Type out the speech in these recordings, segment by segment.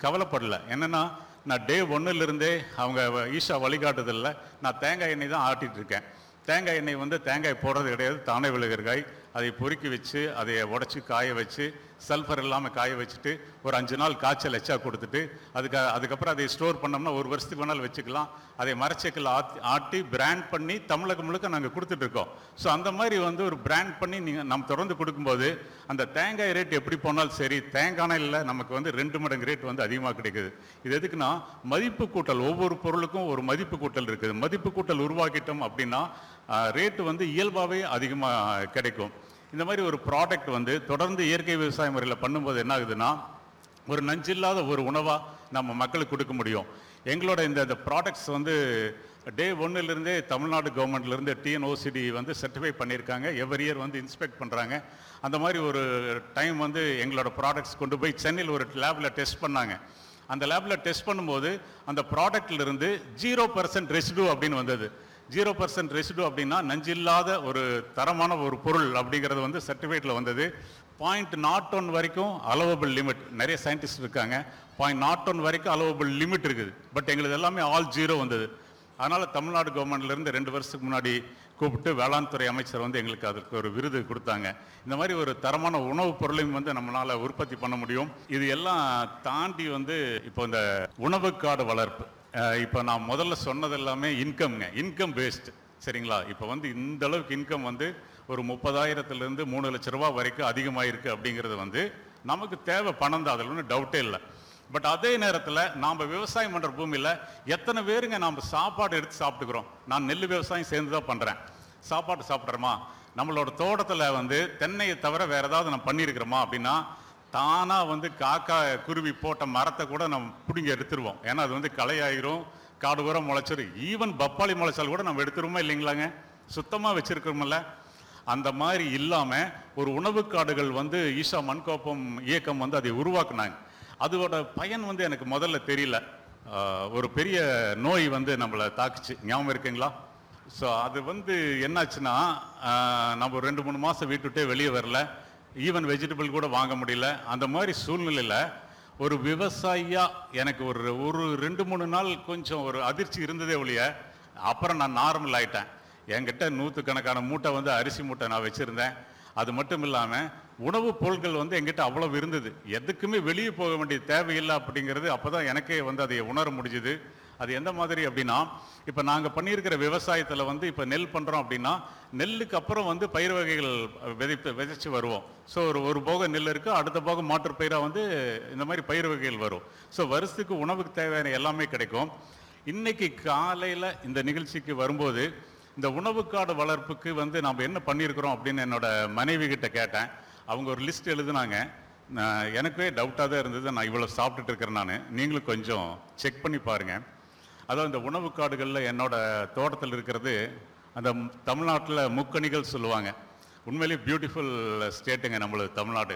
கவலைப்படல என்னன்னா நான் டே ஒன்றுலேருந்தே அவங்க வ- ஈஷா வழிகாட்டுதலில் நான் தேங்காய் எண்ணெய் தான் ஆட்டிட்டு இருக்கேன் தேங்காய் எண்ணெய் வந்து தேங்காய் போடுறது கிடையாது தானே விழுகிற காய் அதை பொறுக்கி வச்சு அதை உடச்சி காய வச்சு சல்ஃபர் இல்லாமல் காய வச்சுட்டு ஒரு அஞ்சு நாள் காய்ச்சல் எச்சா கொடுத்துட்டு அதுக்கு அதுக்கப்புறம் அதை ஸ்டோர் பண்ணோம்னா ஒரு வருஷத்துக்கு வேணாலும் வச்சுக்கலாம் அதை மரச்செக்கில் ஆத்தி ஆட்டி பிராண்ட் பண்ணி தமிழகம் முழுக்க நாங்கள் கொடுத்துட்ருக்கோம் ஸோ அந்த மாதிரி வந்து ஒரு பிராண்ட் பண்ணி நீங்கள் நம்ம தொடர்ந்து கொடுக்கும்போது அந்த தேங்காய் ரேட் எப்படி போனாலும் சரி தேங்காய் இல்லை நமக்கு வந்து ரெண்டு மடங்கு ரேட் வந்து அதிகமாக கிடைக்குது இது எதுக்குன்னா மதிப்பு கூட்டல் ஒவ்வொரு பொருளுக்கும் ஒரு மதிப்பு கூட்டல் இருக்குது மதிப்பு கூட்டல் உருவாக்கிட்டோம் அப்படின்னா ரேட்டு வந்து இயல்பாகவே அதிகமாக கிடைக்கும் இந்த மாதிரி ஒரு ப்ராடக்ட் வந்து தொடர்ந்து இயற்கை விவசாய முறையில் பண்ணும்போது என்ன ஆகுதுன்னா ஒரு நஞ்சில்லாத ஒரு உணவாக நம்ம மக்களுக்கு கொடுக்க முடியும் எங்களோட இந்த இந்த ப்ராடக்ட்ஸ் வந்து டே ஒன்றுலேருந்தே தமிழ்நாடு கவர்மெண்ட்லேருந்து டிஎன்ஓசிடி வந்து சர்டிஃபை பண்ணியிருக்காங்க எவ்ரி இயர் வந்து இன்ஸ்பெக்ட் பண்ணுறாங்க அந்த மாதிரி ஒரு டைம் வந்து எங்களோட ப்ராடக்ட்ஸ் கொண்டு போய் சென்னையில் ஒரு லேபில் டெஸ்ட் பண்ணாங்க அந்த லேபில் டெஸ்ட் பண்ணும்போது அந்த ப்ராடக்ட்ல இருந்து ஜீரோ பர்சன்ட் ரெசிடு அப்படின்னு வந்தது ஜீரோ பர்சன்ட் ரெசிடு அப்படின்னா நஞ்சில்லாத ஒரு தரமான ஒரு பொருள் அப்படிங்கிறது வந்து சர்டிஃபிகேட்டில் வந்தது பாயிண்ட் நாட் ஒன் வரைக்கும் அலோவபிள் லிமிட் நிறைய சயின்டிஸ்ட் இருக்காங்க பாயிண்ட் நாட் ஒன் வரைக்கும் அலோவபிள் லிமிட் இருக்குது பட் எங்களுக்கு எல்லாமே ஆல் ஜீரோ வந்தது அதனால தமிழ்நாடு கவர்மெண்ட்ல இருந்து ரெண்டு வருஷத்துக்கு முன்னாடி கூப்பிட்டு வேளாண் துறை அமைச்சர் வந்து எங்களுக்கு அதுக்கு ஒரு விருது கொடுத்தாங்க இந்த மாதிரி ஒரு தரமான உணவுப் பொருளையும் வந்து நம்மளால உற்பத்தி பண்ண முடியும் இது எல்லாம் தாண்டி வந்து இப்போ இந்த உணவுக்காடு வளர்ப்பு அஹ் இப்போ நான் முதல்ல சொன்னது எல்லாமே இன்கம்ங்க இன்கம் பேஸ்டு சரிங்களா இப்போ வந்து இந்த அளவுக்கு இன்கம் வந்து ஒரு முப்பதாயிரத்துலேருந்து மூணு லட்ச ரூபா வரைக்கும் அதிகமாயிருக்கு அப்படிங்கிறது வந்து நமக்கு தேவை பணம் தான் அதில் ஒன்றும் டவுட்டே இல்லை பட் அதே நேரத்தில் நாம் விவசாயம் பண்ணுற பூமியில் எத்தனை பேருங்க நாம் சாப்பாடு எடுத்து சாப்பிட்டுக்கிறோம் நான் நெல் விவசாயம் சேர்ந்து தான் பண்ணுறேன் சாப்பாடு சாப்பிட்றோமா நம்மளோட தோட்டத்தில் வந்து தென்னையை தவிர வேற ஏதாவது நம்ம பண்ணியிருக்கிறோமா அப்படின்னா தானாக வந்து காக்கா குருவி போட்ட மரத்தை கூட நம்ம பிடுங்கி எடுத்துருவோம் ஏன்னா அது வந்து களையாயிரும் காடு உரம் முளைச்சிரும் ஈவன் பப்பாளி முளைச்சால் கூட நம்ம எடுத்துருவோமா இல்லைங்களாங்க சுத்தமாக வச்சிருக்கிறோமில்ல அந்த மாதிரி இல்லாமல் ஒரு உணவு காடுகள் வந்து ஈஷா மண்கோப்பம் இயக்கம் வந்து அதை உருவாக்குனாங்க அதோட பயன் வந்து எனக்கு முதல்ல தெரியல ஆஹ் ஒரு பெரிய நோய் வந்து நம்மளை தாக்குச்சு ஞாபகம் இருக்குங்களா ஸோ அது வந்து என்னாச்சுன்னா ஆஹ் நம்ம ஒரு ரெண்டு மூணு மாதம் வீட்டுட்டே வெளியே வரல ஈவன் வெஜிடபிள் கூட வாங்க முடியல அந்த மாதிரி சூழ்நிலையில் ஒரு விவசாயியா எனக்கு ஒரு ஒரு ரெண்டு மூணு நாள் கொஞ்சம் ஒரு அதிர்ச்சி இருந்ததே ஒழிய அப்புறம் நான் நார்மல் ஆயிட்டேன் என்கிட்ட நூற்றுக்கணக்கான மூட்டை வந்து அரிசி மூட்டை நான் வச்சுருந்தேன் அது மட்டும் இல்லாமல் உணவுப் பொருட்கள் வந்து எங்கிட்ட அவ்வளவு இருந்தது எதுக்குமே வெளியே போக வேண்டிய தேவையில்லை அப்படிங்கிறது அப்போ தான் எனக்கே வந்து அதை உணர முடிஞ்சுது அது எந்த மாதிரி அப்படின்னா இப்போ நாங்கள் பண்ணியிருக்கிற விவசாயத்தில் வந்து இப்போ நெல் பண்ணுறோம் அப்படின்னா நெல்லுக்கு அப்புறம் வந்து பயிர் வகைகள் விதைப்பு விதைச்சு வருவோம் ஸோ ஒரு ஒரு போக நெல் இருக்குது அடுத்த போக மாற்றுப் பயிராக வந்து இந்த மாதிரி பயிர் வகைகள் வரும் ஸோ வருஷத்துக்கு உணவுக்கு தேவையான எல்லாமே கிடைக்கும் இன்னைக்கு காலையில் இந்த நிகழ்ச்சிக்கு வரும்போது இந்த உணவுக்காடு வளர்ப்புக்கு வந்து நாம் என்ன பண்ணியிருக்கிறோம் அப்படின்னு என்னோட மனைவி கிட்ட கேட்டேன் அவங்க ஒரு லிஸ்ட் எழுதுனாங்க நான் எனக்கே டவுட்டாக தான் இருந்தது நான் இவ்வளோ சாப்பிட்டுட்டு இருக்கிறேன் நான் நீங்களும் கொஞ்சம் செக் பண்ணி பாருங்கள் அதாவது இந்த உணவு காடுகளில் என்னோட தோட்டத்தில் இருக்கிறது அந்த தமிழ்நாட்டில் முக்கணிகள் சொல்லுவாங்க உண்மையிலேயே பியூட்டிஃபுல் ஸ்டேட்டுங்க நம்மளது தமிழ்நாடு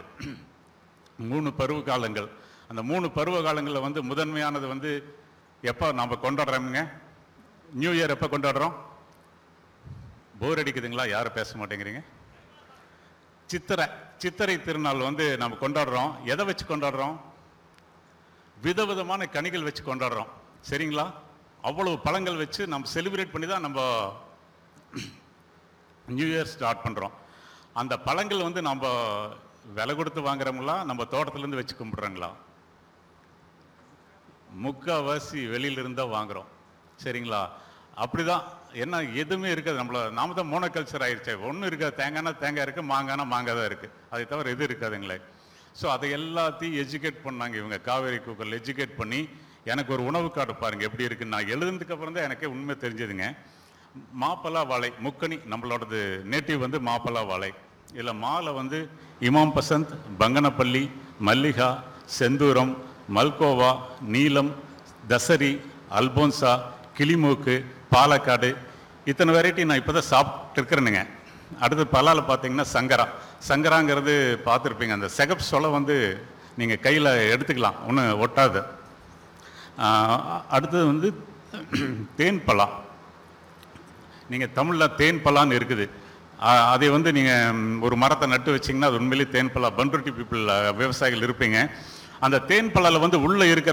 மூணு பருவ காலங்கள் அந்த மூணு பருவ காலங்களில் வந்து முதன்மையானது வந்து எப்போ நாம் கொண்டாடுறோமுங்க நியூ இயர் எப்போ கொண்டாடுறோம் போர் அடிக்குதுங்களா யாரும் பேச மாட்டேங்கிறீங்க சித்திரை சித்திரை திருநாள் வந்து நம்ம கொண்டாடுறோம் எதை வச்சு கொண்டாடுறோம் விதவிதமான கனிகள் வச்சு கொண்டாடுறோம் சரிங்களா அவ்வளவு பழங்கள் வச்சு நம்ம செலிப்ரேட் பண்ணி தான் நம்ம நியூ இயர் ஸ்டார்ட் பண்ணுறோம் அந்த பழங்கள் வந்து நம்ம விலை கொடுத்து வாங்குறோங்களா நம்ம தோட்டத்துலேருந்து வச்சு கும்பிட்றோங்களா முக்கால்வாசி வெளியில இருந்தா வாங்குறோம் சரிங்களா அப்படிதான் என்ன எதுவுமே இருக்காது நம்மள நாம தான் மோனோகல்ச்சர் ஆயிடுச்சு ஒன்றும் இருக்காது தேங்காய்னா தேங்காய் இருக்கு மாங்காய்னா மாங்காய் தான் இருக்கு அதை தவிர எது இருக்காதுங்களே ஸோ அதை எல்லாத்தையும் எஜுகேட் பண்ணாங்க இவங்க காவேரி கூக்கல் எஜுகேட் பண்ணி எனக்கு ஒரு உணவு கார்டு பாருங்க எப்படி இருக்குன்னு நான் எழுதுனதுக்கு அப்புறம் தான் எனக்கே உண்மை தெரிஞ்சதுங்க மாப்பலா வாழை முக்கணி நம்மளோடது நேட்டிவ் வந்து மாப்பலா வாழை இதில் மாலை வந்து இமாம் பசந்த் பங்கனப்பள்ளி மல்லிகா செந்தூரம் மல்கோவா நீலம் தசரி அல்போன்சா கிளிமூக்கு பாலக்காடு இத்தனை வெரைட்டி நான் இப்போ தான் சாப்பிட்டு இருக்கிறேனுங்க அடுத்து பலால பார்த்தீங்கன்னா சங்கரா சங்கராங்கிறது பார்த்துருப்பீங்க அந்த செகப் சொலை வந்து நீங்கள் கையில் எடுத்துக்கலாம் ஒன்றும் ஒட்டாது ஆஹ் அடுத்தது வந்து தேன் பலா நீங்கள் தமிழில் தேன் பலான்னு இருக்குது ஆஹ் அதை வந்து நீங்கள் ஒரு மரத்தை நட்டு வச்சிங்கன்னா அது உண்மையிலேயே தேன் பலா பண்ருட்டி பீப்புள் விவசாயிகள் இருப்பீங்க அந்த தேன் பலால வந்து உள்ளே இருக்கிற